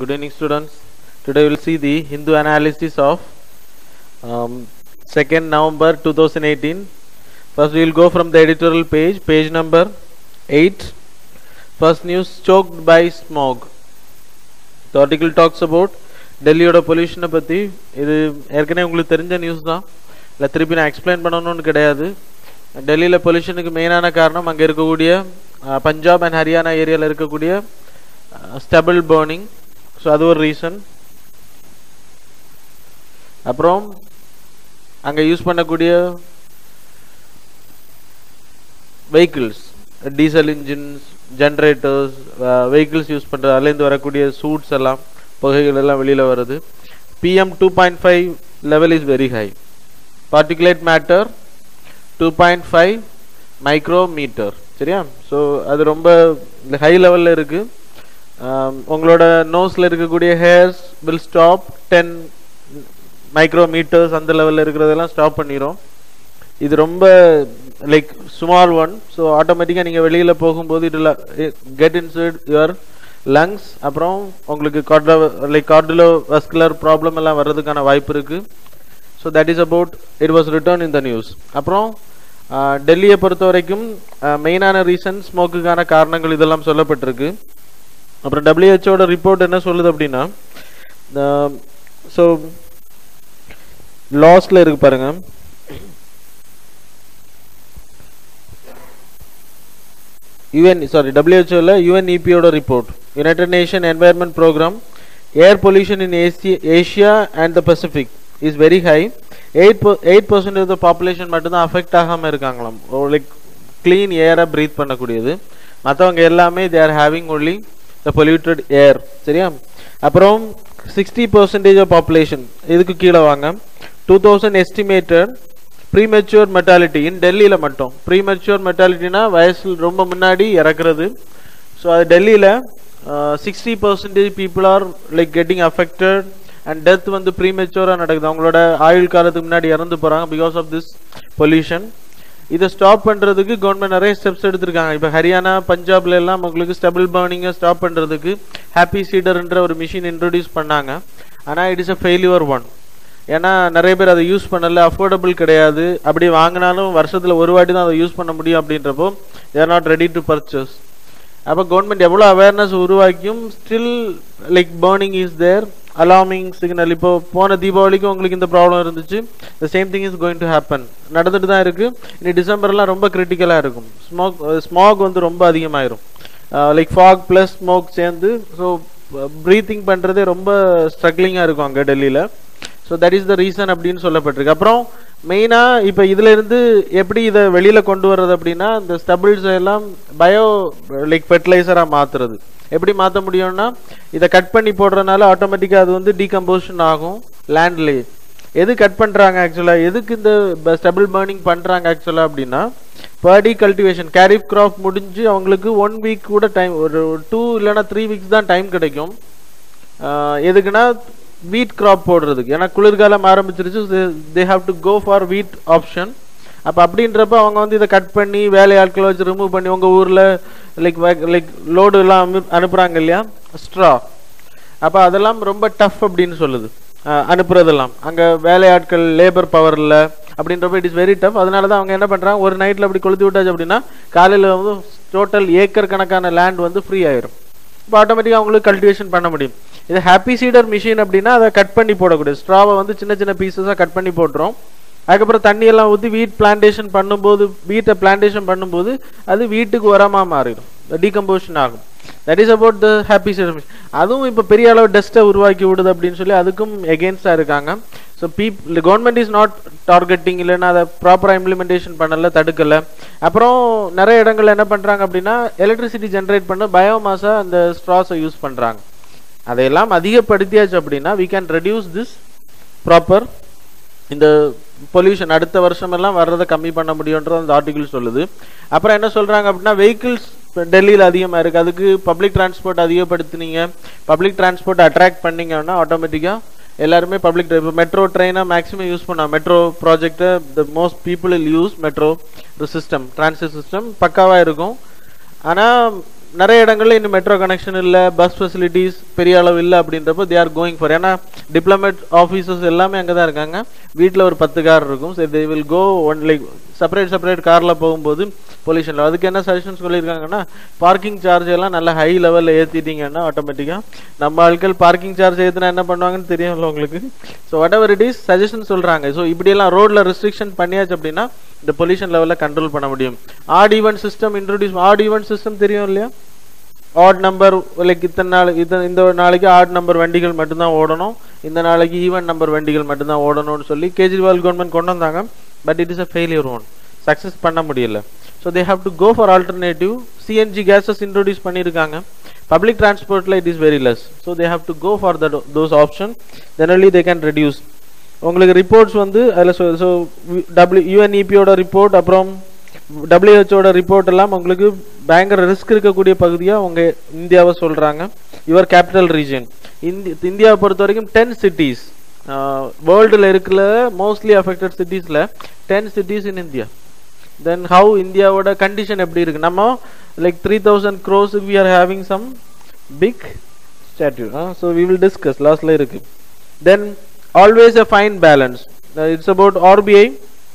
Good evening, students. Today we will see the Hindu analysis of um, 2nd November 2018. First, we will go from the editorial page, page number 8. First news choked by smog. The article talks about டெல்லியோட பொல்யூஷனை பற்றி இது ஏற்கனவே உங்களுக்கு தெரிஞ்ச news தான் இல்லை திருப்பி நான் explain பண்ணணும்னு கிடையாது டெல்லியில் பொல்யூஷனுக்கு மெயினான காரணம் அங்கே இருக்கக்கூடிய அஹ், பஞ்சாப் அண்ட் ஹரியானா ஏரியாவில் இருக்கக்கூடிய ஸ்டபிள் பேர்னிங் ஸோ அது ஒரு ரீசன் அப்புறம் அங்கே யூஸ் பண்ணக்கூடிய vehicles diesel engines generators vehicles use பண்ணுறது அதுலேருந்து வரக்கூடிய சூட்ஸ் எல்லாம் புகைகள் எல்லாம் வெளியில் வருது PM two point five level is very high particulate matter two point five micrometer சரியா ஸோ அது ரொம்ப ஹை லெவலில் இருக்குது உங்களோட நோஸில் இருக்கக்கூடிய hairs will stop ten micrometers அந்த லெவலில் இருக்கிறதெல்லாம் ஸ்டாப் பண்ணிடும் இது ரொம்ப லைக் ஸ்மால் ஒன் ஸோ ஆட்டோமேட்டிக்காக நீங்கள் வெளியில் போகும்போது இதில் கெட் இன்சைட் யுவர் லங்ஸ் அப்புறம் உங்களுக்கு cardio like cardio vascular problem எல்லாம் வர்றதுக்கான வாய்ப்பு இருக்குது so that is about it was return in the news அப்புறம் ஆஹ், டெல்லியை பொறுத்த வரைக்கும் மெயினான ரீசன் ஸ்மோக்குக்கான காரணங்கள் இதெல்லாம் சொல்லப்பட்டிருக்கு அப்புறம் டபிள்யூஹெச்ஓட ரிப்போர்ட் என்ன சொல்லுது அப்படின்னா ஸோ லாஸ்ல இருக்கு பாருங்க யுஎன் சாரி டபிள்யூஹெச்ஓல யுஎன்இபியோட report united nation environment programme air pollution in Asia and the Pacific is very high eight eight percent of the population மட்டும்தான் அஃபெக்ட் ஆகாமல் இருக்காங்களாம் லைக் க்ளீன் ஏரை ப்ரீத் பண்ணக்கூடியது மற்றவங்க எல்லாமே they are having only the polluted air சரியா அப்புறம் sixty percentage of population இதுக்கு கீழே வாங்க two thousand estimated premature mortality in டெல்லியில் மட்டும் ப்ரீமெச்சூர் மெட்டாலிட்டினா வயசில் ரொம்ப முன்னாடி இறக்குறது ஸோ அது டெல்லியில் sixty percentage people are like getting affected and death வந்து ப்ரீமெச்சூராக நடக்குது அவங்களோட ஆயுள் காலத்துக்கு முன்னாடி இறந்து போகிறாங்க பிகாஸ் ஆஃப் திஸ் பொல்யூஷன் இதை ஸ்டாப் பண்ணுறதுக்கு கவர்மெண்ட் நிறைய ஸ்டெப்ஸ் எடுத்திருக்காங்க இப்போ ஹரியானா பஞ்சாப்ல எல்லாம் உங்களுக்கு ஸ்டெபிள் பர்னிங்கை ஸ்டாப் பண்ணுறதுக்கு ஹாப்பி சீடர்ன்ற ஒரு மிஷின் இன்ட்ரடியூஸ் பண்ணாங்க ஆனால் it is a failure one ஏன்னா நிறைய பேர் அதை யூஸ் பண்ணல அஃபோர்டபுள் கிடையாது அப்படி வாங்கினாலும் வருஷத்தில் ஒரு வாட்டி தான் அதை யூஸ் பண்ண முடியும் அப்படின்றப்போ they're not ready to purchase அப்போ கவர்மெண்ட் எவ்வளோ அவேர்னஸ் உருவாக்கியும் still like burning is there alarming signal இப்போ போன தீபாவளிக்கும் உங்களுக்கு இந்த ப்ராப்ளம் இருந்துச்சு the same thing is going to happen நடந்துட்டு தான் இருக்கு இனி டிசம்பர்லாம் ரொம்ப கிரிட்டிக்கலாக இருக்கும் ஸ்மோக் ஸ்மாக் வந்து ரொம்ப அதிகமாயிரும் லைக் ஃபாக் ப்ளஸ் ஸ்மோக் சேர்ந்து ஸோ ப்ரீத்திங் பண்ணுறதே ரொம்ப ஸ்ட்ரகிளிங்காக இருக்கும் அங்கே டெல்லியில் so that is the reason அப்படின்னு சொல்லப்பட்டிருக்கு அப்புறம் மெயினாக இப்போ இதுல இருந்து எப்படி இதை வெளியில கொண்டு வர்றது அப்படின்னா இந்த ஸ்டபிள்ஸ் எல்லாம் பயோ லைக் ஃபெர்டிலைசராக மாத்துறது எப்படி மாற்ற முடியும்னா இதை கட் பண்ணி போடுறதுனால ஆட்டோமேட்டிக்காக அது வந்து டீகம்போஷன் ஆகும் லேண்ட்லேயே எது கட் பண்ணுறாங்க ஆக்சுவலாக எதுக்கு இந்த ஸ்டபிள் பர்னிங் பண்ணுறாங்க ஆக்சுவலாக அப்படின்னா பர்டி கல்டிவேஷன் கேரிஃப் கிராப் முடிஞ்சு அவங்களுக்கு ஒன் வீக் கூட டைம் ஒரு டூ இல்லைன்னா த்ரீ வீக்ஸ் தான் டைம் கிடைக்கும் ஆஹ் எதுக்குன்னா வீட் கிராப் போடுறதுக்கு ஏன்னா குளிர்காலம் ஆரம்பிச்சிருச்சு they have to go for wheat option அப்போ அப்படின்றப்ப அவங்க வந்து இதை கட் பண்ணி வேலையாட்களை வச்சு ரிமூவ் பண்ணி உங்கள் ஊரில் லைக் லைக் லோடு எல்லாம் அனு- அனுப்புறாங்க இல்லையா ஸ்ட்ரா அப்போ அதெல்லாம் ரொம்ப டஃப் அப்படின்னு சொல்லுது அஹ் அனுப்புறதெல்லாம் அங்கே வேலையாட்கள் லேபர் பவர் இல்லை அப்படின்றப்ப இட் இஸ் வெரி டஃப் அதனால தான் அவங்க என்ன பண்ணுறாங்க ஒரு நைட்டில் அப்படி கொளுத்தி விட்டாச்சு அப்படின்னா காலையில் வந்து டோட்டல் ஏக்கர் கணக்கான லேண்ட் வந்து ஃப்ரீ ஆயிரும் இப்போ ஆட்டோமேட்டிக்காக அவங்களுக்கு கல்டிவேஷன் பண்ண முடியும் இது ஹாப்பி சீடர் மிஷின் அப்படின்னா அதை கட் பண்ணி போடக்கூடிய ஸ்ட்ராவை வந்து சின்ன சின்ன பீசஸாக கட் பண்ணி போட்டுரும் அதுக்கப்புறம் தண்ணி எல்லாம் ஊற்றி வீட் பிளான்டேஷன் பண்ணும்போது வீட்டை பிளான்டேஷன் பண்ணும்போது அது வீட்டுக்கு உரமாக மாறிடும் டீகம்போஷன் ஆகும் that is about the happy seeder machine அதுவும் இப்போ பெரிய அளவு டஸ்ட்டை உருவாக்கி விடுது அப்படின்னு சொல்லி அதுக்கும் எகென்ஸ்டாக இருக்காங்க ஸோ பீப் கவர்மெண்ட் இஸ் நாட் டார்கெட்டிங் இல்லைன்னா அதை ப்ராப்பராக இம்ப்ளிமெண்டேஷன் பண்ணல தடுக்கலை அப்புறம் நிறைய இடங்கள்ல என்ன பண்ணுறாங்க அப்படின்னா எலக்ட்ரிசிட்டி ஜென்ரேட் பண்ண பயோமாஸாக அந்த ஸ்ட்ராஸை யூஸ் பண்ணுறாங்க அதையெல்லாம் அதிகப்படுத்தியாச்சு அப்படின்னா we can reduce this proper இந்த பொல்யூஷன் அடுத்த வருஷமெல்லாம் வர்றதை கம்மி பண்ண முடியுன்றது அந்த ஆர்டிகிள் சொல்லுது அப்புறம் என்ன சொல்றாங்க அப்படின்னா வெஹிக்கிள்ஸ் டெல்லியில் அதிகமாக இருக்குது அதுக்கு பப்ளிக் டிரான்ஸ்போர்ட் அதிகப்படுத்துனீங்க பப்ளிக் டிரான்ஸ்போர்ட் அட்ராக்ட் பண்ணீங்கன்னா ஆட்டோமேட்டிக்காக எல்லாருமே பப்ளிக் இப்போ மெட்ரோ ட்ரெயினை மேக்ஸிமம் யூஸ் பண்ணா மெட்ரோ ப்ராஜெக்டை the most people use metro system transport system பக்காவாக இருக்கும் ஆனால் நிறைய இடங்கள்ல இன்னும் மெட்ரோ கனெக்ஷன் இல்லை பஸ் ஃபெசிலிட்டிஸ் பெரிய அளவு இல்லை அப்படின்றப்போ தே ஆர் கோயிங் ஃபார் ஏன்னா டிப்ளமேட் ஆஃபீஸர்ஸ் எல்லாமே அங்கே தான் இருக்காங்க வீட்டில் ஒரு பத்து கார் இருக்கும் சரி they will go one like separate separate காரில் போகும்போது பொல்யூஷனில் அதுக்கு என்ன சஜஷன் சொல்லியிருக்காங்கன்னா பார்க்கிங் சார்ஜ் எல்லாம் நல்ல ஹை லெவலில் ஏற்றிட்டீங்கன்னா ஆட்டோமேட்டிக்காக நம்ம ஆட்கள் பார்க்கிங் சார்ஜ் ஏற்றினா என்ன பண்ணுவாங்கன்னு தெரியும்ல உங்களுக்கு so whatever it is suggestion சொல்கிறாங்க ஸோ இப்படியெல்லாம் ரோட்டில் ரெஸ்ட்ரிக்ஷன் பண்ணியாச்சு அப்படின்னா இந்த பொல்யூஷன் லெவலில் கண்ட்ரோல் பண்ண முடியும் odd even system introduce odd even system தெரியும் இல்லையா ஆட் நம்பர் லைக் இத்தனை நாள் இது இந்த ஒரு நாளைக்கு ஆட் நம்பர் வண்டிகள் மட்டும்தான் ஓடணும் இந்த நாளைக்கு ஈவன் நம்பர் வண்டிகள் மட்டும்தான் ஓடணும்னு சொல்லி கேஜ்ரிவால் கவர்மெண்ட் கொண்டு வந்தாங்க but it is a failure one success பண்ண முடியல so they have to go for alternative CNG gases introduce பண்ணியிருக்காங்க பப்ளிக் டிரான்ஸ்போர்ட்டில் it is very less so they have to go for the those option then only they can reduce உங்களுக்கு reports வந்து அதில் so so W யூஎன்இபியோட report அப்புறம் டபிள்யூஹெச்ஓட report எல்லாம் உங்களுக்கு பயங்கர ரிஸ்க் இருக்கக்கூடிய பகுதியாக உங்க இந்தியாவை சொல்றாங்க யுவர் கேபிட்டல் ரீஜன் இந்தி இந்தியாவை பொறுத்த வரைக்கும் டென் சிட்டிஸ் வேர்ல்டில் இருக்கிற மோஸ்ட்லி அஃபெக்டட் சிட்டிஸில் ten cities in India then how இந்தியாவோட கண்டிஷன் எப்படி இருக்கு நம்ம like three thousand crores we are having some big statue so we will discuss லாஸ்ட்ல இருக்கு then always a fine balance it's about RBI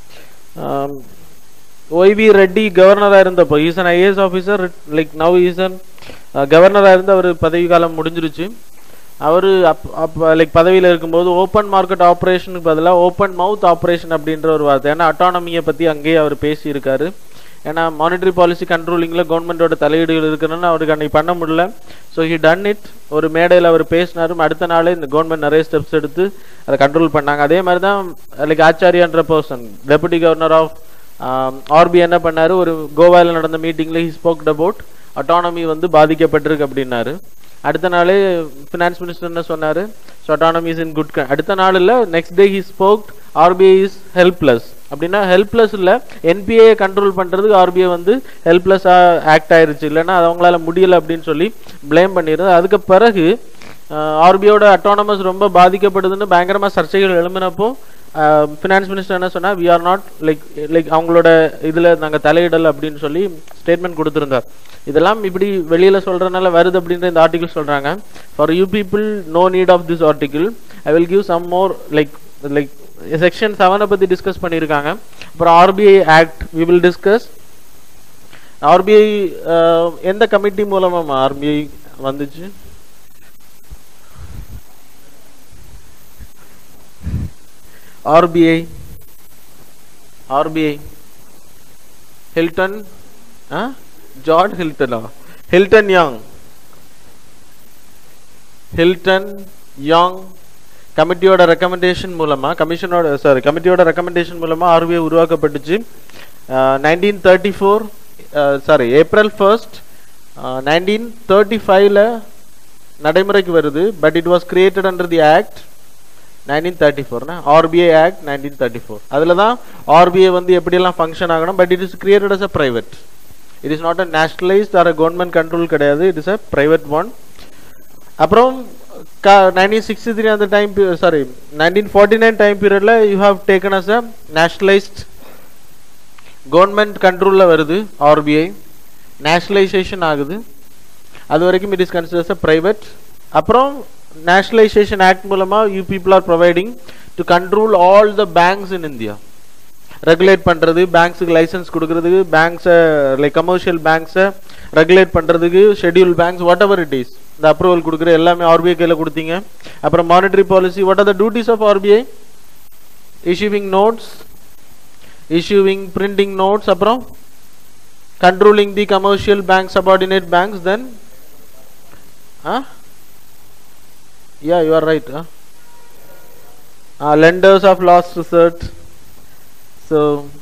YV Reddy கவர்னராக இருந்தப்போ is an IAS officer like now is an கவர்னராக இருந்து அவர் பதவி காலம் முடிஞ்சிருச்சு அவர் அப் அப்போ லைக் பதவியில் இருக்கும்போது ஓப்பன் மார்க்கெட் ஆப்ரேஷனுக்கு பதிலாக ஓப்பன் மவுத் ஆப்ரேஷன் அப்படின்ற ஒரு வார்த்தை ஏன்னா அட்டானமியை பற்றி அங்கேயே அவர் பேசியிருக்காரு ஏன்னா மானிட்டரி பாலிசி கண்ட்ரோலிங்கில் கவர்மெண்ட்டோட தலையீடுகள் இருக்குன்னு அவருக்கு அன்னைக்கு பண்ண முடியல ஸோ ஹி டன் இட் ஒரு மேடையில் அவர் பேசினாரும் அடுத்த நாளே இந்த கவர்மெண்ட் நிறைய ஸ்டெப்ஸ் எடுத்து அதை கண்ட்ரோல் பண்ணாங்க அதே மாதிரி தான் லைக் ஆச்சாரியான்ற person deputy governor of RB என்ன பண்ணாரு ஒரு கோவாவில் நடந்த மீட்டிங்ல ஹி ஸ்போக் அபவுட் அட்டானமி வந்து பாதிக்கப்பட்டிருக்கு அப்படின்னாரு அடுத்த நாளே ஃபினான்ஸ் மினிஸ்டர் என்ன சொன்னாரு so autonomy is in good அடுத்த நாள் இல்லை next day he spoke RBI is helpless அப்படின்னா ஹெல்ப்லெஸ் இல்லை என்பிஐ கண்ட்ரோல் பண்ணுறதுக்கு ஆர்பிஐ வந்து ஹெல்ப்லெஸ்ஸாக ஆக்ட் ஆயிருச்சு இல்லைன்னா அது அவங்களால முடியல அப்படின்னு சொல்லி ப்ளேம் பண்ணிடுது அதுக்கு பிறகு ஆர்பிஐயோட அட்டானமஸ் ரொம்ப பாதிக்கப்படுதுன்னு பயங்கரமாக சர்ச்சைகள் எழும்பினப்போ ஃபினான்ஸ் மினிஸ்டர் என்ன சொன்னா we are not like like அவங்களோட இதில் நாங்கள் தலையிடல் அப்படின்னு சொல்லி ஸ்டேட்மெண்ட் கொடுத்துருந்தார் இதெல்லாம் இப்படி வெளியில் சொல்கிறனால வருது அப்படின்ற இந்த ஆர்டிகிள் சொல்கிறாங்க for you people no need of this article I will give some more like like section செவனை பற்றி டிஸ்கஸ் பண்ணியிருக்காங்க அப்புறம் RBI act we will discuss RBI எந்த கமிட்டி மூலமாக ஆர்பிஐ வந்துச்சு ஆர்பிஐ ஆர்பிஐ ஹில்டன் ஜார்ட் ஹில்டனா ஹில்டன் யாங் ஹில்டன் யாங் கமிட்டியோட ரெக்கமெண்டேஷன் மூலமா கமிஷனோட சாரி கமிட்டியோட ரெக்கமெண்டேஷன் மூலமா ஆர்பிஐ உருவாக்கப்பட்டுச்சு nineteen thirty four sorry April first nineteen thirty ஃபைவ்ல நடைமுறைக்கு வருது but it was created under the act nineteen thirty ஃபோர்னா RBI act nineteen thirty four அதில் தான் ஆர்பிஐ வந்து எப்படியெல்லாம் ஃபங்க்ஷன் ஆகணும் but it is created as a private it is not a nationalised or a government control கிடையாது it is a private one அப்புறம் nineteen sixty three அந்த time sorry nineteen forty nine time பீரியடில் you have taken as a nationalised government கண்ட்ரோலில் வருது RBI nationalisation ஆகுது அது வரைக்கும் it is considers a private அப்புறம் நேஷனலைசேஷன் ஆக்ட் மூலமா you people are providing to control all the banks in India regulate பண்றது பேங்க்ஸுக்கு லைசன்ஸ் கொடுக்கறதுக்கு பேங்க்ஸை லைக் கமர்ஷியல் பேங்க்ஸை ரெகுலேட் பண்றதுக்கு schedule banks whatever it is இந்த அப்ரூவல் கொடுக்குற எல்லாமே ஆர்பிஐ கையில் கொடுத்தீங்க அப்புறம் monetary policy what are the duties of RBI issuing notes issuing printing notes அப்புறம் controlling the commercial bank subordinate banks then ah yeah you are right huh? uh, lenders of last resort so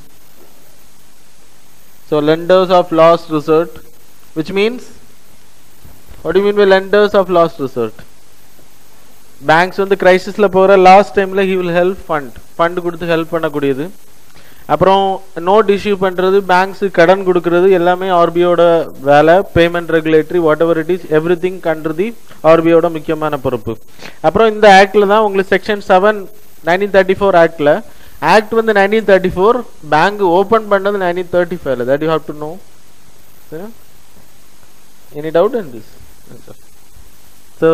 so lenders of last resort which means what do you mean by lenders of last resort banks வந்து கிரைசிஸ்ல போகிற last டைம்ல he will help fund fund கொடுத்து help பண்ணக்கூடியது அப்புறம் note issue பண்ணுறது banks கடன் கொடுக்கறது எல்லாமே ஆர்பிஐயோட வேலை payment regulatory whatever it is everything counter the ஆர்பிஐயோட முக்கியமான பொறுப்பு அப்புறம் இந்த ஆக்டில் தான் உங்களுக்கு section seven nineteen thirty four ஆக்டில் ஆக்ட் வந்து nineteen thirty four bank open பண்ணது நைன்டீன் தேர்ட்டி ஃபைவ்ல that you have to know Any doubt in this? Answer. So,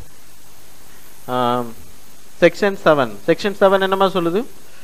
um, section 7. Section 7 என்னமா சொல்லுது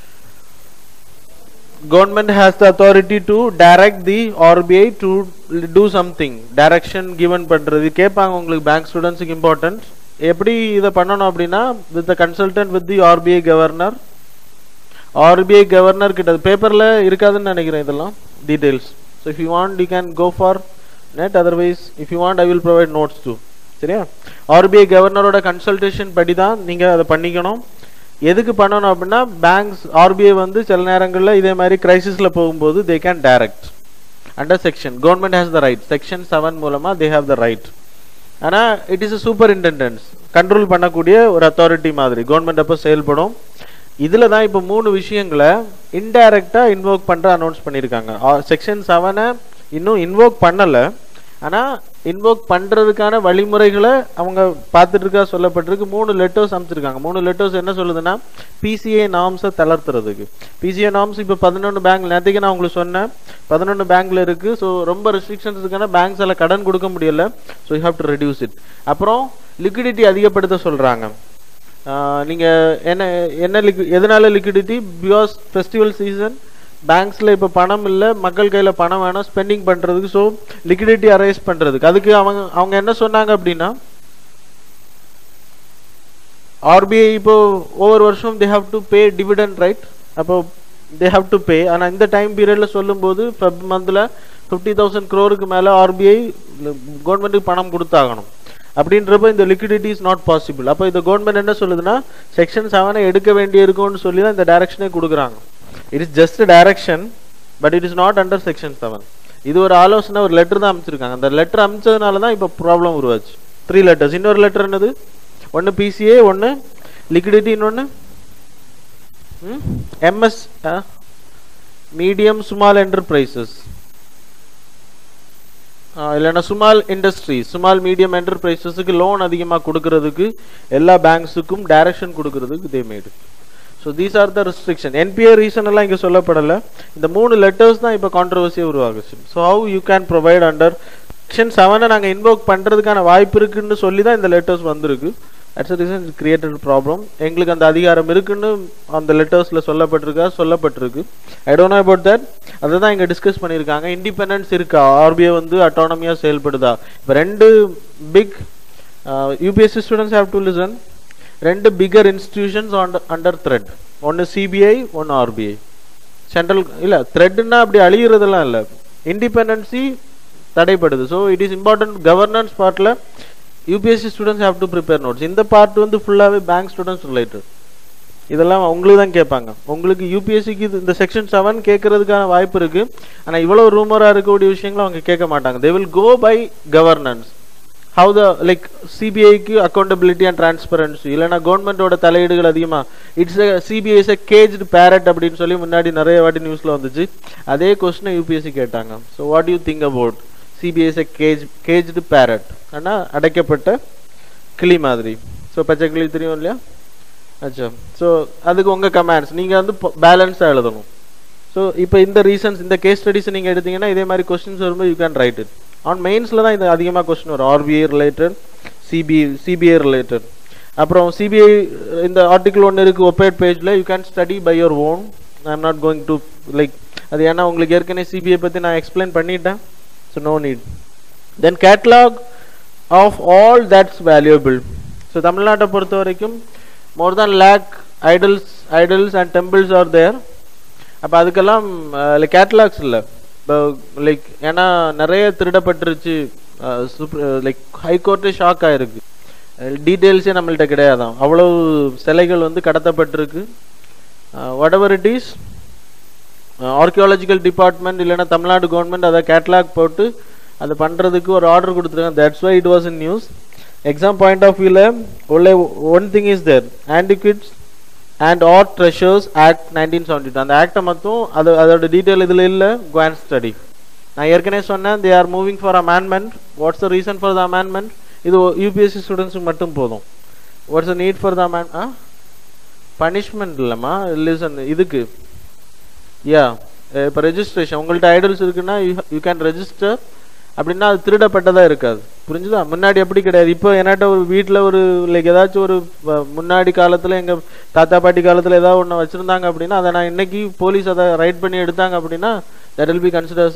government has the authority to direct the RBI to do something direction given பண்றது கேட்பாங்க உங்களுக்கு bank ஸ்டூடெண்ட்ஸுக்கு important எப்படி இதை பண்ணணும் அப்படின்னா with the consultant with the RBI governor RBI governor கிட்ட பேப்பர்ல இருக்காதுன்னு நினைக்கிறேன் இதெல்லாம் details so if you want you can go for net otherwise if you want I will provide notes too சரியா ஆர்பிஐ கவர்னரோட கன்சல்டேஷன் படி தான் நீங்கள் அதை பண்ணிக்கணும் எதுக்கு பண்ணணும் அப்படின்னா பேங்க்ஸ் ஆர்பிஐ வந்து சில நேரங்களில் இதே மாதிரி கிரைசிஸில் போகும்போது they can direct under section government has the right section seven மூலமாக தே ஹேவ் த ரைட் ஆனால் it is a superintendence control பண்ணக்கூடிய ஒரு அத்தாரிட்டி மாதிரி கவர்மெண்ட் அப்போ செயல்படும் இதில் தான் இப்போ மூணு விஷயங்களை இன்டைரக்டாக இன்வோக் பண்ணுற அனௌன்ஸ் பண்ணியிருக்காங்க செக்ஷன் செவனை இன்னும் இன்வோக் பண்ணலை ஆனால் இன்வோக் பண்ணுறதுக்கான வழிமுறைகளை அவங்க பார்த்துட்டு இருக்கா சொல்லப்பட்டிருக்கு மூணு லெட்டர்ஸ் அமைச்சிருக்காங்க மூணு லெட்டர்ஸ் என்ன சொல்லுதுன்னா பிசிஏ நாம்ஸை தளர்த்துறதுக்கு பிசிஏ நாம்ஸ் இப்போ பதினொன்று பேங்க் நேற்றுக்கு நான் உங்களுக்கு சொன்னேன் பதினொன்று பேங்க்ல இருக்குது ஸோ ரொம்ப ரெஸ்ட்ரிக்ஷன்ஸ் இருக்குன்னா பேங்க்ஸால் கடன் கொடுக்க முடியல so you have to reduce it அப்புறம் லிக்விடிட்டி அதிகப்படுத்த சொல்கிறாங்க நீங்கள் என்ன என்ன லிக்வி எதனால லிக்விடிட்டி பிகாஸ் ஃபெஸ்டிவல் சீசன் பேங்க்ஸில் இப்போ பணம் இல்லை மக்கள் கையில் பணம் வேணும் ஸ்பெண்டிங் பண்ணுறதுக்கு ஸோ லிக்விடிட்டி அரைஸ் பண்ணுறதுக்கு அதுக்கு அவங்க அவங்க என்ன சொன்னாங்க அப்படின்னா ஆர்பிஐ இப்போ ஒவ்வொரு வருஷம் they have to pay dividend right அப்போ தே ஹாவ் டு பே ஆனால் இந்த டைம் பீரியடில் சொல்லும்போது ஃபெப் மந்தில் ஃபிஃப்டி தௌசண்ட் க்ரோருக்கு மேலே ஆர்பிஐ கவர்மெண்ட்டுக்கு பணம் கொடுத்தாகணும் அப்படின்றப்ப இந்த லிக்விடிட்டி இஸ் நாட் பாசிபிள் அப்போ இந்த கவர்மெண்ட் என்ன சொல்லுதுன்னா செக்ஷன் செவனை எடுக்க வேண்டியிருக்கும்னு சொல்லி தான் இந்த டைரக்ஷனே கொடுக்குறாங்க it is just direction but it is not under section seven இது ஒரு ஆலோசனை ஒரு லெட்டர் தான் அமைச்சிருக்காங்க அந்த லெட்டர் அமைச்சதுனால தான் இப்போ ப்ராப்ளம் உருவாச்சு த்ரீ லெட்டர்ஸ் இன்னொரு லெட்டர் என்னது ஒன்று பிசிஏ ஒன்று லிக்விடிட்டி இன்னொன்று எம்எஸ் மீடியம் ஸ்மால் என்டர்பிரைசஸ் இல்லைன்னா சுமால் இண்டஸ்ட்ரி சுமால் மீடியம் என்டர்பிரைசஸுக்கு லோன் அதிகமாக கொடுக்கறதுக்கு எல்லா பேங்க்ஸுக்கும் டைரக்ஷன் கொடுக்கறதுக்கு they made so these are the restriction NPA reason எல்லாம் இங்கே சொல்லப்படலை இந்த மூணு லெட்டர்ஸ் தான் இப்போ கான்ட்ரவர்சியை உருவாகுச்சு so how you can provide under section செவனை நாங்கள் இன்வோக் பண்ணுறதுக்கான வாய்ப்பு இருக்குன்னு சொல்லி தான் இந்த லெட்டர்ஸ் வந்திருக்கு தட்ஸ் ரீசன் கிரியேட்டட் ப்ராப்ளம் எங்களுக்கு அந்த அதிகாரம் இருக்குன்னு அந்த லெட்டர்ஸில் சொல்லப்பட்டிருக்கா சொல்லப்பட்டிருக்கு I don't know about that அதை தான் இங்கே டிஸ்கஸ் பண்ணியிருக்காங்க இண்டிபெண்டன்ஸ் இருக்கா ஆர்பிஐ வந்து அட்டானமியாக செயல்படுதா இப்போ ரெண்டு big UPSC students have to listen ரெண்டு பிகர் இன்ஸ்டிடியூஷன்ஸ் அண்டர் த்ரெட் ஒன்று சிபிஐ ஒன்று ஆர்பிஐ சென்ட்ரல் இல்லை த்ரெட்னா அப்படி அழிகிறதெல்லாம் இல்லை இண்டிபெண்டன்சி தடைப்படுது so it is important governance பார்ட்டில் UPSC students have to prepare notes இந்த பார்ட் வந்து ஃபுல்லாகவே பேங்க் ஸ்டூடெண்ட்ஸ் ரிலேட்டட் இதெல்லாம் உங்களுக்கு தான் கேட்பாங்க உங்களுக்கு யூபிஎஸ்சிக்கு இந்த செக்ஷன் செவன் கேட்கறதுக்கான வாய்ப்பு இருக்கு ஆனால் இவ்வளோ ரூமராக இருக்கக்கூடிய விஷயங்களை அவங்க கேட்க மாட்டாங்க they will go by governance how the like சிபிஐக்கு அக்கௌண்டபிலிட்டி அண்ட் டிரான்ஸ்பரன்சி இல்லைனா கவர்மெண்டோட தலையீடுகள் அதிகமாக it's CBI is a caged parrot அப்படின்னு சொல்லி முன்னாடி நிறைய வாட்டி நியூஸில் வந்துச்சு அதே கொஸ்டினை யூபிஎஸ்சி கேட்டாங்க so what you think about CBI is a cage caged parrot ஆனால் அடைக்கப்பட்ட கிளி மாதிரி ஸோ பச்சை கிளி தெரியும் இல்லையா அச்சா ஸோ அதுக்கு உங்கள் கமெண்ட்ஸ் நீங்கள் வந்து பேலன்ஸாக எழுதணும் ஸோ இப்போ இந்த ரீசன்ஸ் இந்த கேஸ் ஸ்டடிஸ் நீங்கள் எடுத்தீங்கன்னா இதே மாதிரி கொஸ்டின்ஸ் வரும்போது you can write it on மெயின்ஸில் தான் இது அதிகமாக கொஸ்டின் வரும் RBI related CBI CBI related அப்புறம் சிபிஐ இந்த ஆர்டிகிள் ஒன்று இருக்குது ஒப்பேட் பேஜில் you can study by your own I am not going to like அது ஏன்னா உங்களுக்கு ஏற்கனவே சிபிஐ பற்றி நான் எக்ஸ்பிளைன் பண்ணிட்டேன் so no need then catalogue of all that's valuable so தமிழ்நாட்டை பொறுத்த வரைக்கும் more than lakh idols idols and temples R தேர் அப்போ அதுக்கெல்லாம் லைக் கேட்லாக்ஸ் இல்லை இப்போ லைக் ஏன்னா நிறைய திருடப்பட்டுருச்சு லைக் ஹைகோர்ட்டே ஷாக் ஆயிருக்கு டீட்டெயில்ஸே நம்மள்ட்ட கிடையாதான் அவ்வளவு சிலைகள் வந்து கடத்தப்பட்டிருக்கு what whatever it is archaeological department இல்லைன்னா தமிழ்நாடு கவர்மெண்ட் அதை கேட்லாக் போட்டு அதை பண்ணுறதுக்கு ஒரு ஆர்டர் கொடுத்துருக்காங்க that's why it was in news exam point of வியூவில் உள்ள one thing is there antiquities and art treasures act nineteen seventy two அந்த ஆக்டை மட்டும் அது அதோட டீட்டெயில் இதில் இல்லை குவான் ஸ்டடி நான் ஏற்கனவே சொன்னேன் they are moving for amendment what's the reason for the amendment இது யூபிஎஸ்சி ஸ்டூடெண்ட்ஸுக்கு மட்டும் போதும் what's the need for the amend ah punishment இல்லைம்மா லிசன் இதுக்கு யா இப்போ ரெஜிஸ்ட்ரேஷன் உங்கள்ட்ட ஐடல்ஸ் இருக்குன்னா யூ யூ கேன் ரெஜிஸ்டர் அப்படின்னா அது திருடப்பட்டதா இருக்காது புரிஞ்சுதா முன்னாடி அப்படி கிடையாது இப்போ என்கிட்ட ஒரு வீட்டில் ஒரு லைக் ஏதாச்சும் ஒரு வ- முன்னாடி காலத்தில் எங்கள் தாத்தா பாட்டி காலத்தில் ஏதாவது ஒன்று வச்சுருந்தாங்க அப்படின்னா அதை நான் இன்னைக்கு போலீஸ் அதை ரைட் பண்ணி எடுத்தாங்க அப்படின்னா that will be considers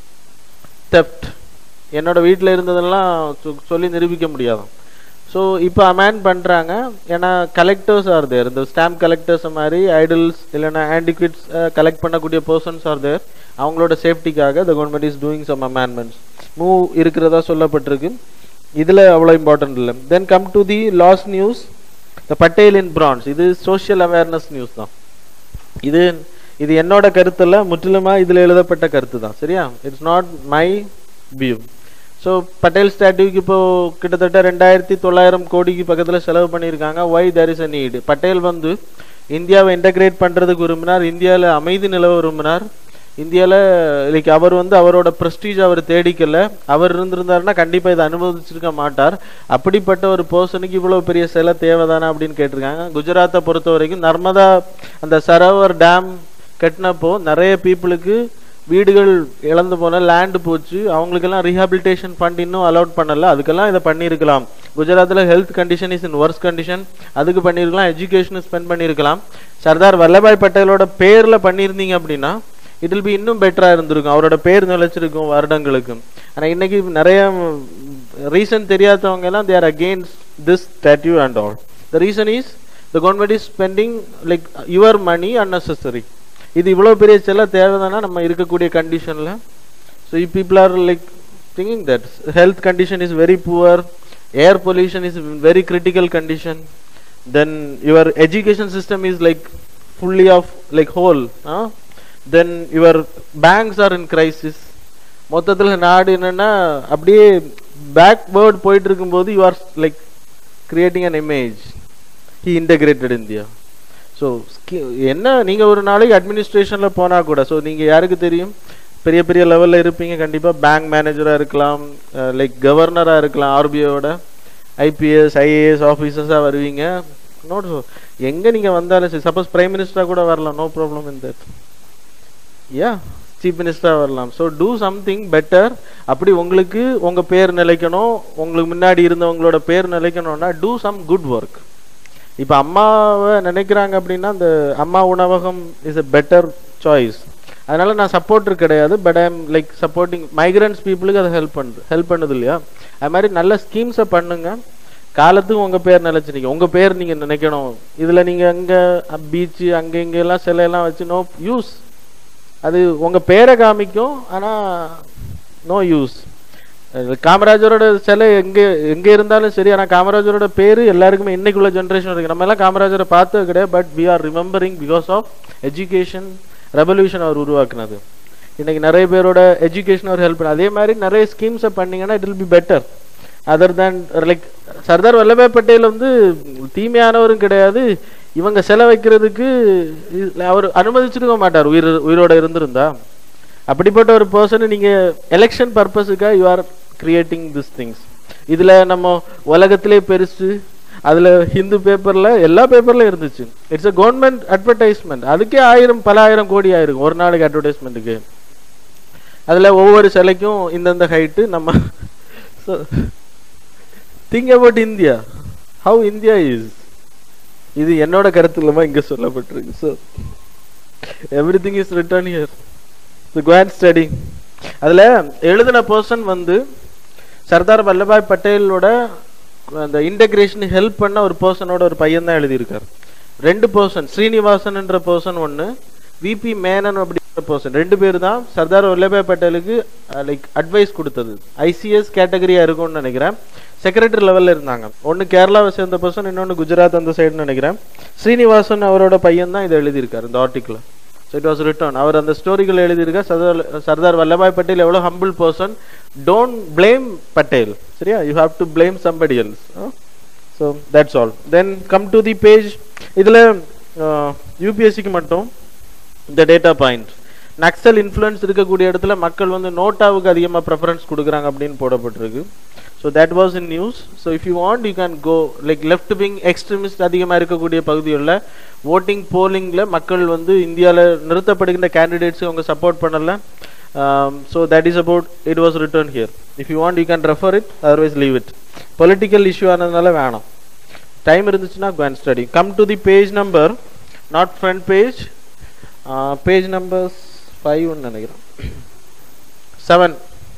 theft என்னோட வீட்டில் இருந்ததெல்லாம் சொ- சொல்லி நிரூபிக்க முடியாது ஸோ இப்போ அமேண்ட் பண்ணுறாங்க ஏன்னா கலெக்டர்ஸ் ஆர் தேர் இந்த ஸ்டாம்ப் கலெக்டர்ஸ் மாதிரி ஐடல்ஸ் இல்லைன்னா ஆன்டிக்விட்ஸ் கலெக்ட் பண்ணக்கூடிய பர்சன்ஸ் ஆர் தேர் அவங்களோட சேஃப்டிக்காக the government is doing some amendments move இருக்கிறதா சொல்லப்பட்டிருக்கு இதில் அவ்வளோ இம்பார்ட்டன்ட் இல்லை then come to the laws news the Patel in France இது சோஷியல் அவேர்னஸ் நியூஸ் தான் இது இது என்னோட கருத்துல முற்றிலுமா இதுல எழுதப்பட்ட கருத்து தான் சரியா it's not my view so Patel ஸ்டாட்யூக்கு இப்போ கிட்டத்தட்ட ரெண்டாயிரத்தி தொள்ளாயிரம் கோடிக்கு பக்கத்துல செலவு பண்ணியிருக்காங்க why there is a need Patel வந்து இந்தியாவை இன்டகிரேட் பண்றதுக்கு விரும்பினார் இந்தியாவில் அமைதி நிலவ விரும்பினார் இந்தியாவில் லைக் அவர் வந்து அவரோட ப்ரெஸ்டீஜ் அவர் தேடிக்கல அவர் இருந்திருந்தாருன்னா கண்டிப்பாக இதை அனுமதிச்சிருக்க மாட்டார் அப்படிப்பட்ட ஒரு பர்சனுக்கு இவ்வளோ பெரிய சிலை தேவைதானா அப்படின்னு கேட்டிருக்காங்க குஜராத்தை பொறுத்த வரைக்கும் நர்மதா அந்த சரோவர் டேம் கட்டினப்போ நிறைய பீப்புளுக்கு வீடுகள் இழந்து போன லேண்டு போச்சு அவங்களுக்கெல்லாம் ரீஹாபிலிட்டேஷன் ஃபண்ட் இன்னும் அலௌட் பண்ணல அதுக்கெல்லாம் இதை பண்ணியிருக்கலாம் குஜராத்தில் health condition is in worse condition அதுக்கு பண்ணியிருக்கலாம் எஜுகேஷன் ஸ்பெண்ட் பண்ணியிருக்கலாம் சர்தார் வல்லபாய் பட்டேலோட பேரில் பண்ணியிருந்தீங்க அப்படின்னா இட் வில் பி இன்னும் பெட்டரா இருந்திருக்கும் அவரோட பேர் நிலைச்சிருக்கும் வருடங்களுக்கு ஆனா இன்னைக்கு நிறைய ரீசன் தெரியாதவங்க எல்லாம் there against this statue and all the reason is the government is spending like your money unnecessary இது இவ்வளவு பெரிய செல்ல தேவைதானா நம்ம இருக்கக்கூடிய கண்டிஷன்ல ஸோ இ people are like thinking that health condition is very poor air pollution is very critical condition then your education system is like fully of like whole then your banks are in crisis மொத்தத்தில் நாடு என்னன்னா அப்படியே backward போயிட்டு இருக்கும்போது you are like creating an image he integrated India so என்ன நீங்கள் ஒரு நாளைக்கு அட்மினிஸ்ட்ரேஷனில் போனால் கூட ஸோ நீங்கள் யாருக்கு தெரியும் பெரிய பெரிய லெவலில் இருப்பீங்க கண்டிப்பாக பேங்க் மேனேஜராக இருக்கலாம் லைக் கவர்னராக இருக்கலாம் ஆர்பிஐயோட ஐபிஎஸ் ஐஏஎஸ் ஆஃபீஸர்ஸாக வருவீங்க நோட் எங்கே நீங்கள் வந்தாலும் சரி சப்போஸ் பிரைம் மினிஸ்டராக கூட வரலாம் நோ ப்ராப்ளம் இன் தட் யா சீஃப் மினிஸ்டராக வரலாம் ஸோ டூ சம்திங் பெட்டர் அப்படி உங்களுக்கு உங்கள் பேர் நிலைக்கணும் உங்களுக்கு முன்னாடி இருந்தவங்களோட பேர் நிலைக்கணும்னா டூ சம் குட் ஒர்க் இப்போ அம்மாவை நினைக்கிறாங்க அப்படின்னா அந்த அம்மா உணவகம் இஸ் a பெட்டர் சாய்ஸ் அதனால நான் சப்போர்ட்டர் கிடையாது but I'm like supporting migrants பீப்புளுக்கு அதை ஹெல்ப் பண்ணுது ஹெல்ப் பண்ணுது இல்லையா அது மாதிரி நல்ல ஸ்கீம்ஸை பண்ணுங்க காலத்துக்கு உங்க பேர் நிலைச்சிருக்கீங்க உங்க பேர் நீங்க நினைக்கணும் இதுல நீங்க அங்க பீச் அங்க இங்க எல்லாம் சிலை எல்லாம் வச்சு நோ யூஸ் அது உங்க பேரை காமிக்கும் ஆனா நோ யூஸ் காமராஜரோட சிலை எங்க எங்க இருந்தாலும் சரி ஆனா காமராஜரோட பேரு எல்லாருக்குமே இன்னைக்குள்ள ஜென்ரேஷன் இருக்கு நம்ம எல்லாம் காமராஜரை பார்த்தது கிடையாது but we are remembering because of education revolution அவர் உருவாக்குனது இன்னைக்கு நிறைய பேரோட எஜுகேஷன் அவர் ஹெல்ப் அதே மாதிரி நிறைய ஸ்கீம்ஸை பண்ணீங்கன்னா it will be better other than like Sardar Vallabhbhai Patel வந்து தீமையானவரும் கிடையாது இவங்க செல வைக்கிறதுக்கு இ- அவர் அனுமதிச்சிருக்க மாட்டார் உயிர் உயிரோட இருந்திருந்தா அப்படிப்பட்ட ஒரு பர்சன் நீங்க எலெக்ஷன் பர்பஸுக்காக you are creating this things இதுல நம்ம உலகத்திலே பெருசு அதுல ஹிந்து பேப்பர்ல எல்லா பேப்பர்ல இருந்துச்சு இட்ஸ் a கவர்மெண்ட் அட்வர்டைஸ்மெண்ட் அதுக்கே ஆயிரம் பல ஆயிரம் கோடி ஆயிருக்கும் ஒரு நாளைக்கு அட்வர்டைஸ்மெண்ட்டுக்கு அதுல ஒவ்வொரு சிலைக்கும் இந்தந்த ஹைட்டு நம்ம think about India how India is இது என்னோட கருத்து இல்லாம இங்க சொல்லப்பட்டிருக்கு so everything is written here குவான் ஸ்டடி அதுல எழுதின பர்சன் வந்து சர்தார் வல்லபாய் பட்டேலோட அந்த இன்டகிரேஷன் ஹெல்ப் பண்ண ஒரு பர்சனோட ஒரு பையன் தான் எழுதியிருக்காரு ரெண்டு பர்சன் ஸ்ரீனிவாசன் என்ற பர்சன் ஒன்று விபி மேனன் அப்படின்ற பர்சன் ரெண்டு பேர் தான் சர்தார் வல்லபாய் பட்டேலுக்கு லைக் அட்வைஸ் கொடுத்தது ஐசிஎஸ் கேட்டகரியா இருக்கும்னு நினைக்கிறேன் செக்ரட்டரி லெவல்ல இருந்தாங்க ஒன்னு கேரளாவை சேர்ந்த பர்சன் இன்னொன்னு குஜராத் அந்த சைடுன்னு நினைக்கிறேன் ஸ்ரீனிவாசன் அவரோட பையன் தான் இதை எழுதியிருக்காரு இந்த article so it was written அவர் அந்த ஸ்டோரிகள் எழுதியிருக்கார் சர்தார் சர்தார் வல்லபாய் பட்டேல் எவ்வளோ humble person don't blame Patel சரியா you have to blame somebody else so that's all then come to the page இதில் யூபிஎஸ்சிக்கு மட்டும் இந்த டேட்டா பாயிண்ட் நக்சல் இன்ஃப்ளூயன்ஸ் இருக்கக்கூடிய இடத்துல மக்கள் வந்து நோட்டாவுக்கு அதிகமாக ப்ரெஃபரன்ஸ் கொடுக்குறாங்க அப்படின்னு போடப்பட்டிருக்கு so that was in news so if you want you can go like left wing extremist அதிகமாக இருக்கக்கூடிய பகுதிகளில் ஓட்டிங் போலிங்கில் மக்கள் வந்து இந்தியாவில் நிறுத்தப்படுகின்ற கேண்டிடேட்ஸ் அவங்க சப்போர்ட் பண்ணல um, so that is about it was written here if you want you can refer it otherwise leave it political issue ஆனதுனால வேணாம் டைம் இருந்துச்சுன்னா go and study come to the page number not front page uh, page number 5 ன்னு நினைக்கிறேன் 7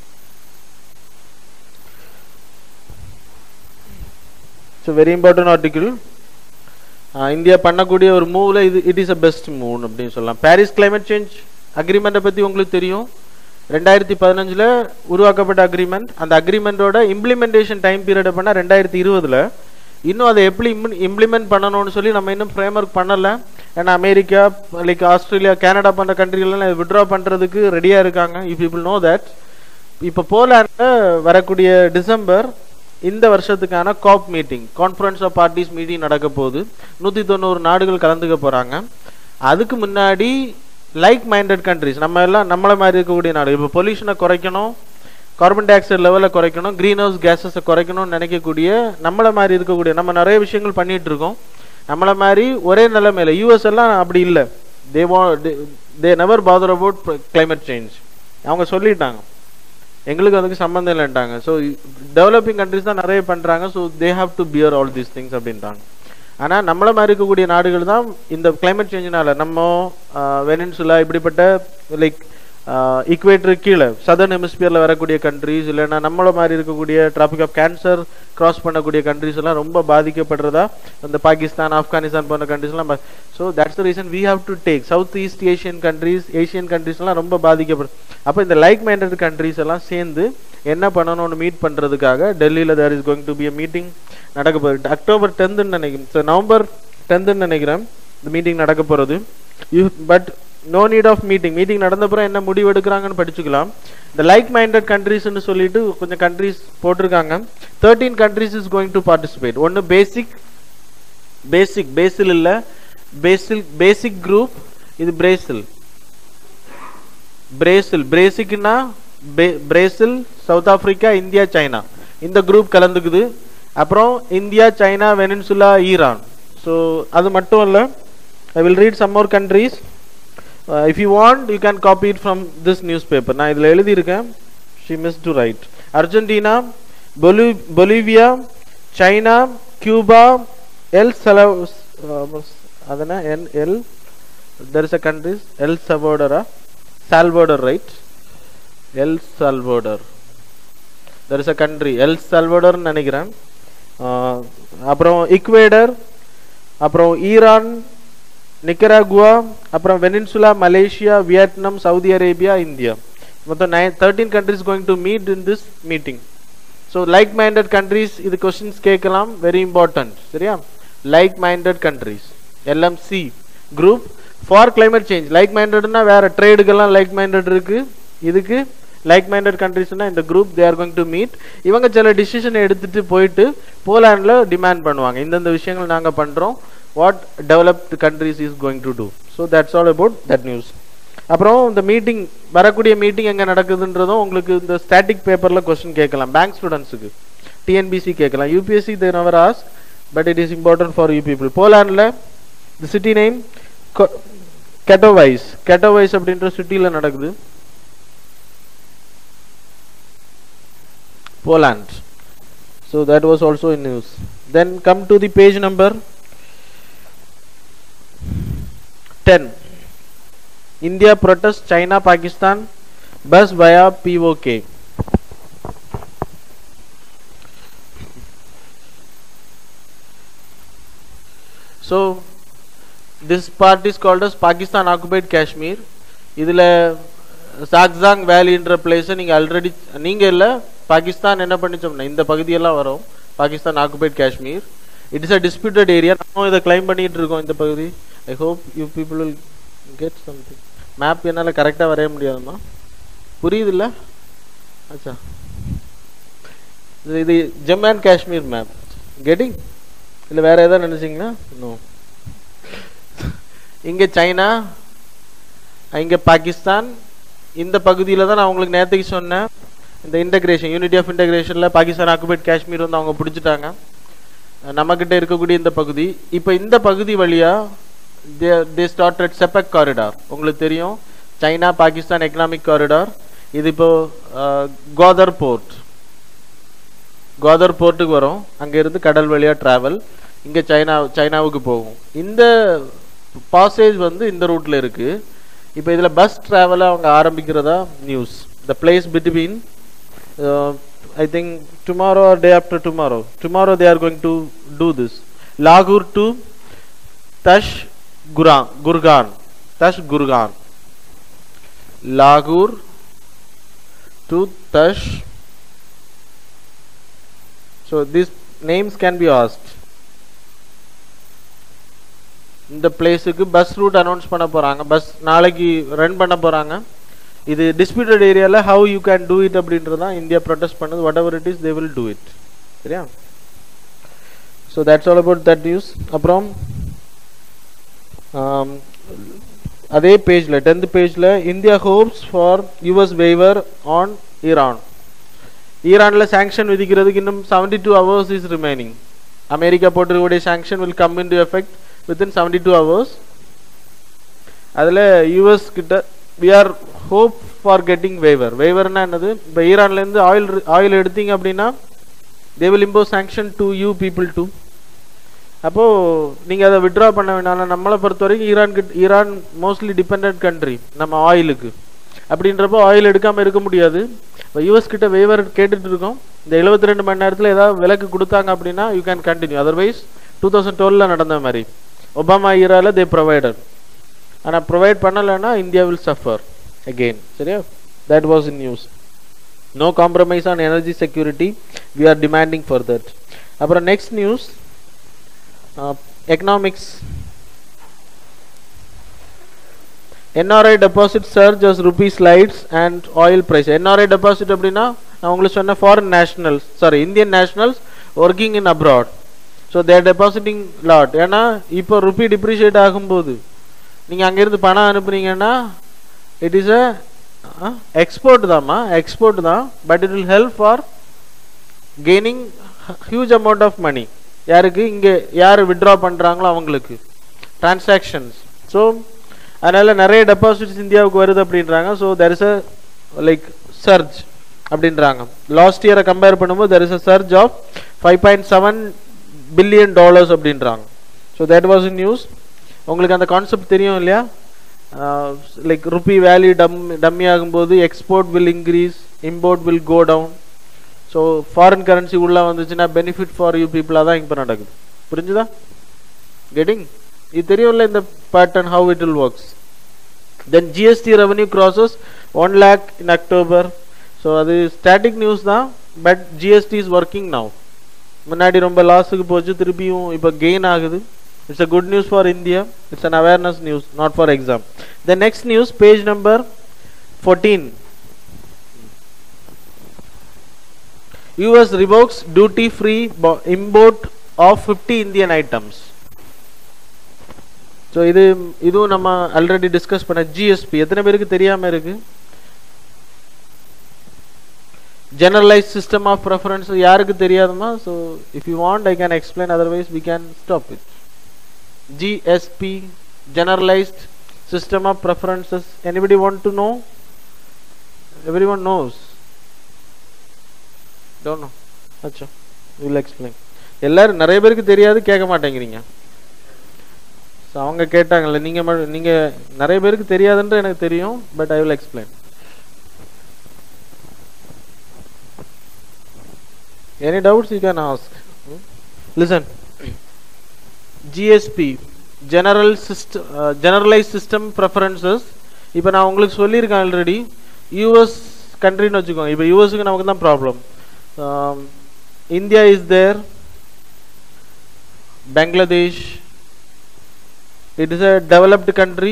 it's a very important article ah India பண்ணக்கூடிய ஒரு மூவ்ல இது it is a best move அப்படின்னு சொல்லலாம் பாரிஸ் climate சேஞ்ச் அக்ரிமெண்ட்டை பற்றி உங்களுக்கு தெரியும் ரெண்டாயிரத்தி பதினஞ்சில் உருவாக்கப்பட்ட அக்ரிமெண்ட் அந்த அக்ரிமெண்ட்டோட இம்ப்ளிமெண்டேஷன் டைம் பீரியட் பண்ணால் ரெண்டாயிரத்தி இருபதில் இன்னும் அதை எப்படி இம்ப்ளிமெண்ட் பண்ணணும்னு சொல்லி நம்ம இன்னும் ஃப்ரேம்ஒர்க் பண்ணலை ஏன்னா அமெரிக்கா லைக் ஆஸ்திரேலியா கனடா போன்ற கண்ட்ரிலாம் விட்ரா பண்ணுறதுக்கு ரெடியாக இருக்காங்க இஃப் பீப்புள் நோ தட் இப்போ போலாண்டில் வரக்கூடிய டிசம்பர் இந்த வருஷத்துக்கான COP meeting conference of parties meeting நடக்க போகுது நூற்றி தொண்ணூறு நாடுகள் கலந்துக்க போகிறாங்க அதுக்கு முன்னாடி லைக் மைண்டட் கண்ட்ரிஸ் நம்ம எல்லாம் நம்மளை மாதிரி இருக்கக்கூடிய நாடு இப்போ பொல்யூஷனை குறைக்கணும் கார்பன் டை ஆக்சைடு லெவலை குறைக்கணும் க்ரீன் ஹவுஸ் கேஸஸை குறைக்கணும்னு நினைக்கக்கூடிய நம்மளை மாதிரி இருக்கக்கூடிய நம்ம நிறைய விஷயங்கள் பண்ணிட்டு இருக்கோம் நம்மளை மாதிரி ஒரே நிலைமையில யூஎஸ் எல்லாம் அப்படி இல்லை தே வா they never bother about climate change அவங்க சொல்லிட்டாங்க எங்களுக்கு அதுக்கு சம்மந்தம் இல்லைன்ட்டாங்க ஸோ டெவலப்பிங் கண்ட்ரிஸ் தான் நிறைய பண்ணுறாங்க so they have to bear all these things அப்படின்றாங்க ஆனால் நம்மள மாதிரி இருக்கக்கூடிய நாடுகள் தான் இந்த climate சேஞ்சினால நம்ம வெனின்சுலா இப்படிப்பட்ட லைக் ஈக்குவேட்டர் கீழே சதர்ன் ஹெமிஸ்பியரில் வரக்கூடிய கண்ட்ரிஸ் இல்லைன்னா நம்மள மாதிரி இருக்கக்கூடிய டிராபிக் ஆஃப் கேன்சர் கிராஸ் பண்ணக்கூடிய கண்ட்ரிஸ் எல்லாம் ரொம்ப பாதிக்கப்படுறதா இந்த பாகிஸ்தான் ஆப்கானிஸ்தான் போன்ற கண்ட்ரிஸ்லாம் so that's the reason we have to take south east Asian countries Asian கண்ட்ரிஸ்லாம் ரொம்ப பாதிக்கப்படும் அப்போ இந்த லைக் மைண்டட் கண்ட்ரிஸ் எல்லாம் சேர்ந்து என்ன பண்ணணும்னு மீட் பண்ணுறதுக்காக டெல்லியில் there is going to be a meeting நடக்க போகுது அக்டோபர் டென்த்துன்னு நினைக்கிறேன் ஸோ நவம்பர் டென்த்துன்னு நினைக்கிறேன் இந்த மீட்டிங் நடக்க போகிறது you but no need of meeting meeting நடந்தப்புறம் என்ன முடிவு எடுக்கிறாங்கன்னு படிச்சுக்கலாம் இந்த லைக் மைண்டட் கண்ட்ரிஸ்னு சொல்லிட்டு கொஞ்சம் கண்ட்ரிஸ் போட்டிருக்காங்க thirteen countries is going to participate ஒன்று பேசிக் பேசிக் பேசில் இல்லை பேசில் பேசிக் குரூப் இது பிரேசில் பிரேசில் பிரேசிக்னா Brazil south Africa India China இந்த குரூப் கலந்துக்குது அப்புறம் India China Venezuela Iran so அது மட்டும் இல்லை I will read some more countries if you want you can copy it from this newspaper நான் இதில் எழுதியிருக்கேன் she miss to write Argentina பொலி பொலிவியா சைனா கியூபா எல் செல அதனா என் El there is a countries El சவோடரா Salvador right El Salvador there is a country El சால்வோடர்னு நினைக்கிறேன் ஆஹ் அப்புறம் இக்வேடர் அப்புறம் ஈரான் நிக்கராகுவா அப்புறம் Venezuela Malaysia Vietnam Saudi Arabia India மொத்தம் nine thirteen countries going to meet in this meeting so like minded countries இது questions கேட்கலாம் very important சரியா like minded countries LMC group for climate change like மைண்டட்னா வேற ட்ரேடுக்கெல்லாம் like minded இருக்கு இதுக்கு like minded கண்ட்ரிஸ்னா இந்த group they are going to meet இவங்க சில டிசிஷன் எடுத்துட்டு போயிட்டு போலாண்டில் டிமாண்ட் பண்ணுவாங்க இந்தந்த விஷயங்கள் நாங்கள் பண்ணுறோம் what developed countries is going to do so that's all about that news அப்புறம் இந்த மீட்டிங் வரக்கூடிய மீட்டிங் எங்கே நடக்குதுன்றதும் உங்களுக்கு இந்த ஸ்டாட்டிக் பேப்பரில் கொஸ்டின் கேட்கலாம் பேங்க் ஸ்டூடெண்ட்ஸுக்கு டிஎன்பிசி கேட்கலாம் UPSC they never ask but it is important for you people போலாண்டில் the city name Katowice Katowice அப்படின்ற சிட்டியில் நடக்குது Poland. So that was also in news. Then come to the page number 10. India protests China Pakistan bus via POK. So this part is called as Pakistan occupied Kashmir. இதில் சாக்ஸாங் வேலின்ற பிளேஸை நீங்கள் already நீங்கள் இல்லை பாகிஸ்தான் என்ன பண்ணிச்சோம்னா இந்த பகுதியெல்லாம் வரும் Pakistan occupied Kashmir it is a disputed area நம்ம இதை கிளைம் பண்ணிட்டு இருக்கோம் இந்த பகுதி I hope you people will get something map என்னால் கரெக்டாக வரைய முடியாதுமா புரியுதுல்ல அச்சா இது இது Jammu and Kashmir map getting இல்லை வேற எதாவது நினைச்சீங்களா நோ இங்கே சைனா இங்கே பாகிஸ்தான் இந்த பகுதியில் தான் நான் உங்களுக்கு நேற்றுக்கு சொன்னேன் இந்த இன்டகிரேஷன் யூனிட்டி ஆஃப் இன்டகிரேஷனில் பாகிஸ்தான் ஆக்குபைட் காஷ்மீர் வந்து அவங்க பிடிச்சிட்டாங்க நம்மக்கிட்ட இருக்கக்கூடிய இந்த பகுதி இப்போ இந்த பகுதி வழியாக they they started CPEC corridor உங்களுக்கு தெரியும் சைனா பாகிஸ்தான் எக்கனாமிக் காரிடார் இது இப்போ கோதர் போர்ட் கோதர் போர்ட்டுக்கு வரும் அங்கேருந்து கடல் வழியாக ட்ராவல் இங்கே சைனா சைனாவுக்கு போகும் இந்த பாசேஜ் வந்து இந்த ரூட்டில் இருக்குது இப்போ இதில் பஸ் ட்ராவலை அவங்க ஆரம்பிக்கிறதா news the place between I think tomorrow or day after tomorrow tomorrow they are going to do this லாகூர் டு தஷ் குரான் குர்கான் தஷ் குர்கான் லாகூர் டு தஷ் so these names can be asked இந்த பிளேஸுக்கு bus route announce பண்ண போகிறாங்க bus நாளைக்கு run பண்ண போகிறாங்க இது டிஸ்பியூட்டட் ஏரியாவில் how you can do it அப்படின்றது தான் இந்தியா ப்ரொடெஸ்ட் பண்ணுது whatever it is they will do it சரியா so that's all about that news அப்புறம் ஆம், அதே பேஜில் டென்த் பேஜில் India hopes for US waiver on Iran ஈரானில் சாங்ஷன் விதிக்கிறதுக்கு இன்னும் seventy two hours is remaining America போட்டிருக்கக்கூடிய sanction will come in to effect within seventy two hours அதில் யூஎஸ் கிட்ட we are hope for getting waiver வேவர்னா என்னது இப்போ ஈரான்லேருந்து ஆயில் ஆயில் எடுத்தீங்க அப்படின்னா they will impose sanction to you people to அப்போது நீங்கள் அதை விட்ரா பண்ண வேண்டாம் நம்மளை பொறுத்த வரைக்கும் ஈரான் கிட்ட ஈரான் மோஸ்ட்லி டிபெண்ட் கண்ட்ரி நம்ம ஆயிலுக்கு அப்படின்றப்போ ஆயில் எடுக்காமல் இருக்க முடியாது இப்போ யூஎஸ் கிட்ட வேவர் கேட்டுட்டு இருக்கோம் இந்த 72 ரெண்டு மணி நேரத்தில் ஏதாவது விலக்கு கொடுத்தாங்க அப்படின்னா you can continue otherwise two thousand டுவெலில் நடந்த மாதிரி ஒபாமா ஈரால தே ப்ரொவைடட் ஆனால் ப்ரொவைட் பண்ணலைன்னா இந்தியா வில் சஃபர் அகெயின் சரியா that was in news no compromise on energy security we are demanding for that அப்புறம் next news economics NRI deposit surge as rupees lights and oil price NRI deposit அப்படின்னா நான் உங்களுக்கு சொன்ன foreign nationals sorry Indian nationals working in abroad so there depositing lot ஏன்னா இப்போ rupee depreciate ஆகும்போது நீங்கள் அங்கேருந்து பணம் அனுப்புனீங்கன்னா இட் இஸ் அ எக்ஸ்போர்ட் தாம்மா எக்ஸ்போர்ட் தான் but it will help for gaining huge amount of money யாருக்கு இங்கே யார் விட்ரா பண்ணுறாங்களோ அவங்களுக்கு டிரான்சாக்ஷன்ஸ் ஸோ அதனால் நிறைய டெபாசிட்ஸ் இந்தியாவுக்கு வருது அப்படின்றாங்க so there is a like surge அப்படின்றாங்க லாஸ்ட் இயரை கம்பேர் பண்ணும்போது there is a surge of five point seven billion dollars அப்படின்றாங்க so that was in news உங்களுக்கு அந்த கான்செப்ட் தெரியும் இல்லையா லைக் ருபி வேல்யூ டம் டம்மி ஆகும்போது export will increase import will go down so foreign currency உள்ளே வந்துச்சுன்னா பெனிஃபிட் ஃபார் யூ பீப்புளாக தான் இப்போ நடக்குது புரிஞ்சுதா கெட்டிங் இது தெரியும்ல இந்த pattern how it will works then GST revenue crosses one lakh in October so அது ஸ்டாட்டிக் நியூஸ் தான் but GST is working now முன்னாடி ரொம்ப லாஸுக்கு போச்சு திருப்பியும் இப்போ கெயின் ஆகுது it's a good news for India it's an awareness news not for exam the next news page number fourteen US revokes duty free import of 50 Indian items. So இது இதுவும் நம்ம ஆல்ரெடி டிஸ்கஸ் பண்ண GSP எத்தனை பேருக்கு தெரியாம இருக்கு generalise system of preference யாருக்கு தெரியாதுமா so if you want I can explain otherwise we can stop it GSP generalised system of preferences anybody want to know everyone knows don't know அச்சா will explain எல்லாரும் நிறைய பேருக்கு தெரியாது கேட்க மாட்டேங்கிறீங்க so அவங்க கேட்டாங்கல்ல நீங்கள் நீங்கள் நிறைய பேருக்கு தெரியாதுன்ற எனக்கு தெரியும் but I will explain any doubts you can ask listen GSP general system generalise system preferences இப்போ நான் உங்களுக்கு சொல்லியிருக்கேன் ஆல்ரெடி யூஎஸ் கண்ட்ரின்னு வச்சுக்கோங்க இப்போ யூஎஸ்க்கு நமக்கு தான் problem um, India is there, Bangladesh, it is a developed country,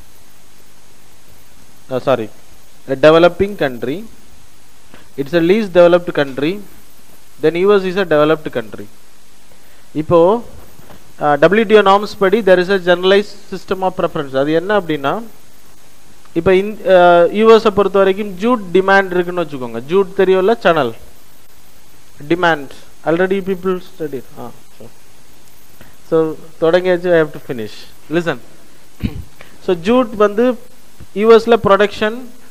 uh, sorry, a developing country, it's a least developed country, then US is a developed country. இப்போ டபிள்யூடிஓ நார்ம்ஸ் படி there is a generalise system of preference அது என்ன அப்படின்னா இப்போ இந் யூஎஸை பொறுத்த வரைக்கும் Jude demand இருக்குன்னு வச்சுக்கோங்க ஜூட் தெரியும்ல channel demand already people studied ah so so தொடங்கியாச்சு I have to finish listen so jute வந்து யூஎஸ்ல ப்ரொடக்ஷன்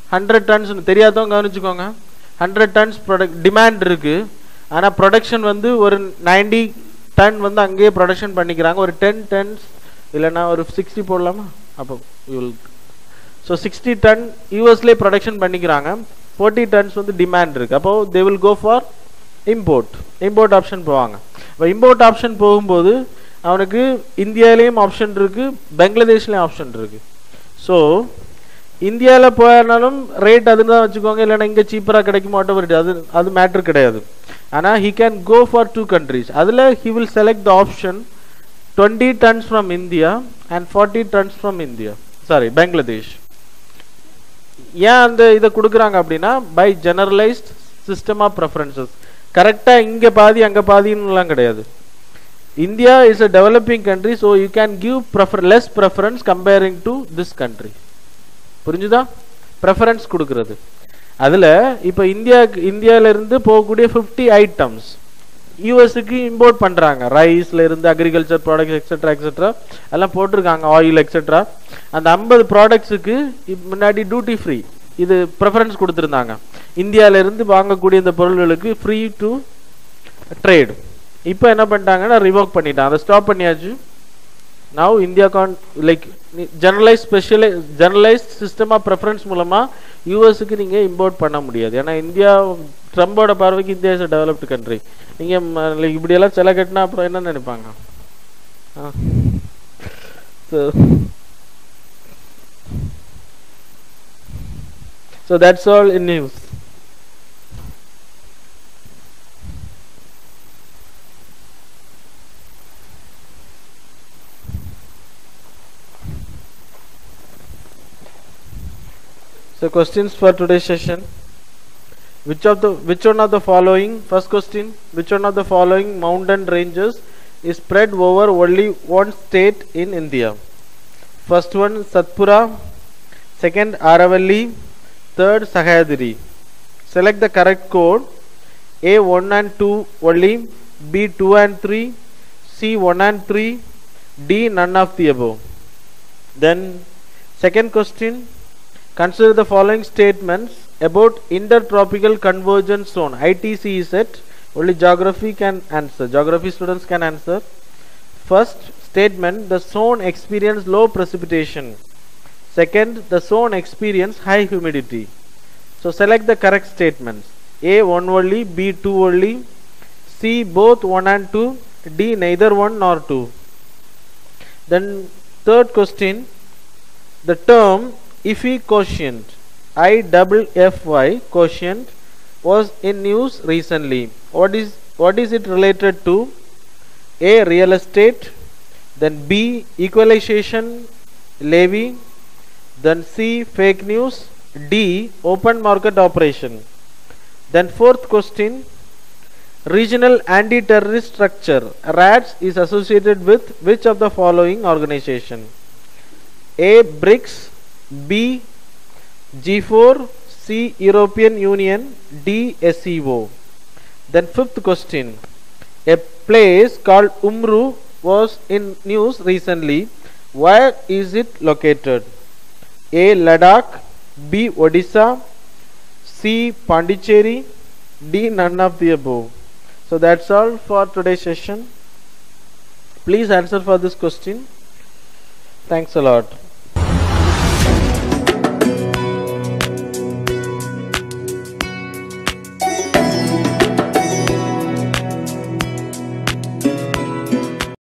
ஹண்ட்ரட் டன்ஸ் தெரியாதவங்க கவனிச்சுக்கோங்க ஹண்ட்ரட் டன்ஸ் ப்ரொடக்ட் டிமாண்ட் இருக்கு ஆனால் ப்ரொடக்ஷன் வந்து ஒரு 90 டன் வந்து அங்கேயே ப்ரொடக்ஷன் பண்ணிக்கிறாங்க ஒரு டென் டன்ஸ் இல்லைன்னா ஒரு சிக்ஸ்டி போடலாமா அப்போ யூல் ஸோ சிக்ஸ்டி டன் யூஎஸ்லேயே ப்ரொடக்ஷன் பண்ணிக்கிறாங்க ஃபோர்ட்டி டன்ஸ் வந்து டிமாண்ட் இருக்கு அப்போ they will go for import import option போவாங்க இப்போ இம்போர்ட் ஆப்ஷன் போகும்போது அவனுக்கு இந்தியாலேயும் ஆப்ஷன் இருக்கு பங்களாதேஷ்லேயும் ஆப்ஷன் இருக்கு ஸோ இந்தியாவில் போனாலும் ரேட் அதுன்னு தான் வச்சுக்கோங்க இல்லைன்னா இங்கே சீப்பராக கிடைக்குமா whatever அது அது மேட்ரு கிடையாது ஆனால் he can go for two countries அதில் he will select the option twenty tons from India and forty tons from India sorry Bangladesh ஏன் அந்த இதை கொடுக்குறாங்க அப்படின்னா by generalised system of preferences கரெக்டாக இங்கே பாதி அங்கே பாதின்னுலாம் கிடையாது India is a developing country so you can give prefer less preference comparing to this country புரிஞ்சுதா ப்ரெஃபரன்ஸ் கொடுக்கறது அதில் இப்போ இந்தியாவுக்கு இந்தியாவிலேருந்து போகக்கூடிய ஃபிஃப்டி ஐட்டம்ஸ் யூஎஸ்க்கு இம்போர்ட் பண்ணுறாங்க ரைஸ்ல இருந்து அக்ரிகல்ச்சர் ப்ராடக்ட்ஸ் எக்ஸெட்ரா எக்ஸெட்ரா எல்லாம் போட்டிருக்காங்க ஆயில் எக்ஸெட்ரா அந்த ஐம்பது ப்ராடக்ட்ஸுக்கு முன்னாடி டியூட்டி ஃப்ரீ இது ப்ரெஃபரன்ஸ் கொடுத்துருந்தாங்க இந்தியால இருந்து வாங்கக்கூடிய இந்த பொருள்களுக்கு ஃப்ரீ டு ட்ரேட் இப்போ என்ன பண்ணிட்டாங்கன்னா ரிவோக் பண்ணிட்டாங்க அதை ஸ்டாப் பண்ணியாச்சு now India can like generalise ஸ்பெஷலை ஜெனரலைஸ் சிஸ்டம் ஆஃப் ப்ரெஃபரன்ஸ் மூலமாக யூஎஸ்க்கு நீங்கள் இம்போர்ட் பண்ண முடியாது ஏன்னா இந்தியா ட்ரம்போட பார்வைக்கு இந்தியா இஸ் டெவலப்டு கண்ட்ரி நீங்கள் லைக் இப்படியெல்லாம் சில கட்டினா அப்புறம் என்ன நினைப்பாங்க so so that's all in news So questions for today's session. Which of the which one of the following first question which one of the following mountain ranges is spread over only one state in India? First one Satpura, second Aravalli, third Sahyadri. Select the correct code A1 and 2 only, B2 and 3, C1 and 3, D none of the above. Then second question Consider the following statements about intertropical convergence zone. ITC is set. Only geography can answer. Geography students can answer. First statement the zone experience low precipitation. Second the zone experience high humidity. So select the correct statements. A 1 only, B 2 only, C both 1 and 2, D neither 1 nor 2. Then third question the term IFI quotient I double FY quotient was in news recently. What is what is it related to? A real estate, then B equalization levy, then C fake news, D open market operation. Then fourth question regional anti-terrorist structure RATS is associated with which of the following organization? A BRICS B G4 C European Union D SEO then fifth question a place called Umru was in news recently where is it located A Ladakh B Odisha C Pondicherry D none of the above so that's all for today's session please answer for this question thanks a lot